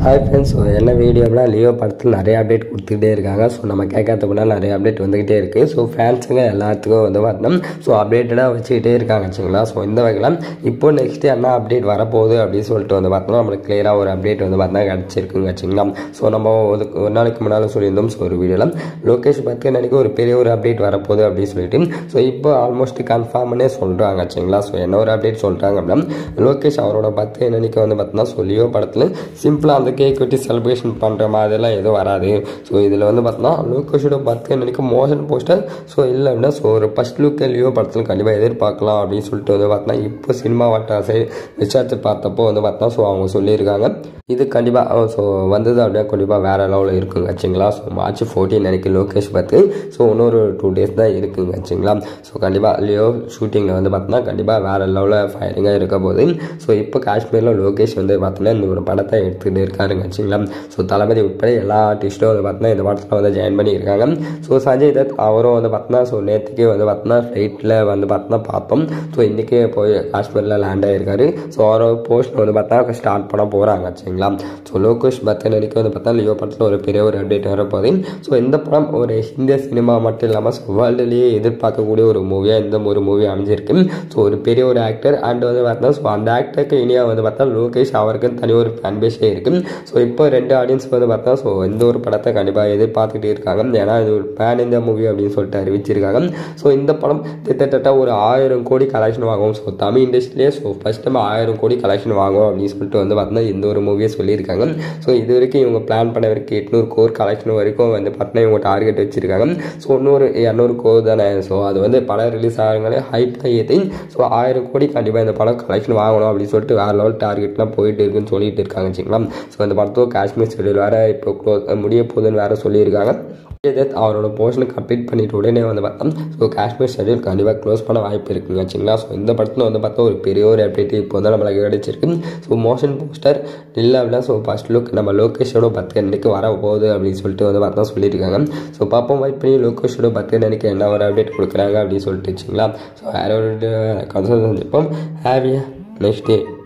hi friends என்ன வீடியோனா Leo படத்தில் நிறைய அப்டேட் கொடுத்துக்கிட்டே இருக்காங்க ஸோ நம்ம கேட்காத கூட நிறைய அப்டேட் வந்துக்கிட்டே இருக்குது ஸோ ஃபேன்ஸுங்க எல்லாத்துக்கும் வந்து பார்த்தோம் ஸோ அப்டேட்டடாக வச்சுக்கிட்டே இருக்காங்க வச்சுங்களா ஸோ இந்த வகையில் இப்போ நெக்ஸ்ட் என்ன அப்டேட் வரப்போகுது அப்படின்னு சொல்லிட்டு வந்து பார்த்தோம்னா நம்மளுக்கு கிளியராக ஒரு அப்டேட் வந்து பார்த்தா கிடச்சிருக்குங்க வச்சுங்களா ஸோ நம்ம ஒரு ஒரு நாளைக்கு முன்னால் சொல்லியிருந்தோம் ஸோ ஒரு வீடியோவில் லோகேஷ் பற்றி நினைக்க ஒரு பெரிய ஒரு அப்டேட் வரப்போகுது அப்படின்னு சொல்லிட்டு ஸோ இப்போ ஆல்மோஸ்ட் கன்ஃபார்ம்னே சொல்கிறாங்க வச்சுங்களா ஸோ என்ன ஒரு அப்டேட் சொல்கிறாங்க அப்படின்னா லோகேஷ் அவரோட பத்து நினைக்க வந்து பார்த்தோம்னா ஸோ லியோ படத்தில் சிம்பிளாக அந்த கேக் வெட்டி செலிப்ரேஷன் பண்ணுற மாதிரிலாம் எதுவும் வராது ஸோ இதில் வந்து பார்த்தோம்னா லோகேஷோட பர்த்டே நினைக்க மோஷன் போஸ்டர் ஸோ இல்லை அப்படின்னா ஸோ ஒரு ஃபஸ்ட் லுக் லியோ படத்தில் கண்டிப்பாக எதிர்பார்க்கலாம் அப்படின்னு சொல்லிட்டு வந்து பார்த்தோம்னா இப்போ சினிமா வட்டார சைடு விசாரித்து பார்த்தப்போ வந்து பார்த்தோம்னா ஸோ அவங்க சொல்லியிருக்காங்க இது கண்டிப்பாக ஸோ வந்தது அப்படின்னா கண்டிப்பாக வேறு லெவலில் இருக்குங்க வச்சுங்களா ஸோ மார்ச் ஃபோர்டீன் அன்றைக்கி லோகேஷ் பார்த்து ஸோ இன்னொரு டூ டேஸ் தான் இருக்குங்க வச்சுங்களா ஸோ கண்டிப்பாக லியோ ஷூட்டிங்கில் வந்து பார்த்தோம்னா கண்டிப்பாக வேறு லெவலில் ஃபயரிங்காக இருக்க போது ஸோ இப்போ காஷ்மீரில் லோகேஷ் வந்து பார்த்தோன்னா இந்த ஒரு படத்தை எடுத்துகிட்டு இருக்காருங்க வச்சுங்களா ஸோ தளபதி உட்பட எல்லா ஆர்டிஸ்ட்டும் வந்து பார்த்தோன்னா இந்த படத்தில் வந்து ஜாயின் பண்ணியிருக்காங்க ஸோ சஞ்சய் தத் அவரும் வந்து பார்த்தோன்னா ஸோ நேற்றுக்கே வந்து பார்த்தோன்னா ஃப்ளைட்டில் வந்து பார்த்தோன்னா பார்த்தோம் ஸோ இன்றைக்கே போய் காஷ்மீரில் லேண்ட் ஆகிருக்காரு ஸோ அவரோட போஸ்ட் வந்து பார்த்தா ஸ்டார்ட் பண்ண போகிறாங்க வச்சுங்களா ஸோ லோகேஷ் பத்தன் அன்றைக்கி வந்து பார்த்தா லியோ படத்தில் ஒரு பெரிய ஒரு அப்டேட் வரப்போகுது ஸோ இந்த படம் ஒரு இந்திய சினிமா மட்டும் இல்லாமல் ஸோ வேர்ல்டுலேயே எதிர்பார்க்கக்கூடிய ஒரு மூவியாக இந்த ஒரு மூவி அமைஞ்சிருக்கு ஸோ ஒரு பெரிய ஒரு ஆக்டர் அண்ட் வந்து பார்த்தா ஸோ அந்த ஆக்டருக்கு இனியாக வந்து பார்த்தா லோகேஷ் அவருக்கு தனி ஒரு ஃபேன் பேஸே இருக்குது ஸோ இப்போ ரெண்டு ஆடியன்ஸ் வந்து பார்த்தா ஸோ இந்த ஒரு படத்தை கண்டிப்பாக எதிர்பார்த்துக்கிட்டே இருக்காங்க ஏன்னா இது ஒரு பேன் இந்தியா மூவி அப்படின்னு சொல்லிட்டு அறிவிச்சிருக்காங்க ஸோ இந்த படம் கிட்டத்தட்ட ஒரு ஆயிரம் கோடி கலெக்ஷன் வாங்கும் ஸோ தமிழ் இண்டஸ்ட்ரியிலே ஸோ ஃபஸ்ட் டைம் ஆயிரம் கோடி கலெக்ஷன் வாங்கும் அப்படின்னு சொல்லிட்டு வந்து பார்த்தீங்கன்னா இந்த ஒரு மூவியை சொல்லியிருக்காங்க ஸோ இது வரைக்கும் இவங்க பிளான் பண்ண வரைக்கும் எட்நூறு கோர் கலெக்ஷன் வரைக்கும் வந்து பார்த்தீங்கன்னா இவங்க டார்கெட் வச்சிருக்காங்க ஸோ இன்னொரு இரநூறு கோர் தானே ஸோ அது வந்து படம் ரிலீஸ் ஆகிறங்களே ஹைப் தான் ஏற்றி ஸோ ஆயிரம் கோடி கண்டிப்பாக இந்த படம் கலெக்ஷன் வாங்கணும் அப்படின்னு சொல்லிட்டு வேறு லெவல் டார்கெட்லாம் போயிட்டு இருக்குன்னு சொல்லிட்டு இருக்காங்க வச்சுக்கலாம் ஸோ இந்த படத்தோ காஷ்மீர் ஷெடியூல் வேறு இப்போ க்ளோஸ் முடிய போகுதுன்னு வேறு சொல்லியிருக்காங்க தத் அவரோட போர்ஷனை கம்ப்ளீட் பண்ணிட்டு உடனே வந்து பார்த்தோம் ஸோ காஷ்மீர் ஷெடியூல் கண்டிப்பாக க்ளோஸ் பண்ண வாய்ப்பு இருக்குங்க வச்சுங்களா ஸோ இந்த படத்தில் வந்து பார்த்தா ஒரு பெரிய ஒரு அப்டேட் இப்போ வந்து நம்மளுக்கு கிடைச்சிருக்கு ஸோ மோஷன் போஸ்டர் இல்லை அப்படின்னா ஸோ ஃபஸ்ட் லுக் நம்ம லோகேஷோட பத்து அன்றைக்கு வர போகுது அப்படின்னு சொல்லிட்டு வந்து பார்த்தா சொல்லியிருக்காங்க ஸோ பார்ப்போம் வெயிட் பண்ணி லோகேஷோட பத்து அன்றைக்கு என்ன ஒரு அப்டேட் கொடுக்குறாங்க அப்படின்னு சொல்லிட்டு வச்சுங்களா ஸோ வேற ஒரு கன்சல்ட் சந்திப்போம் ஹாவியா நெக்ஸ்ட் டே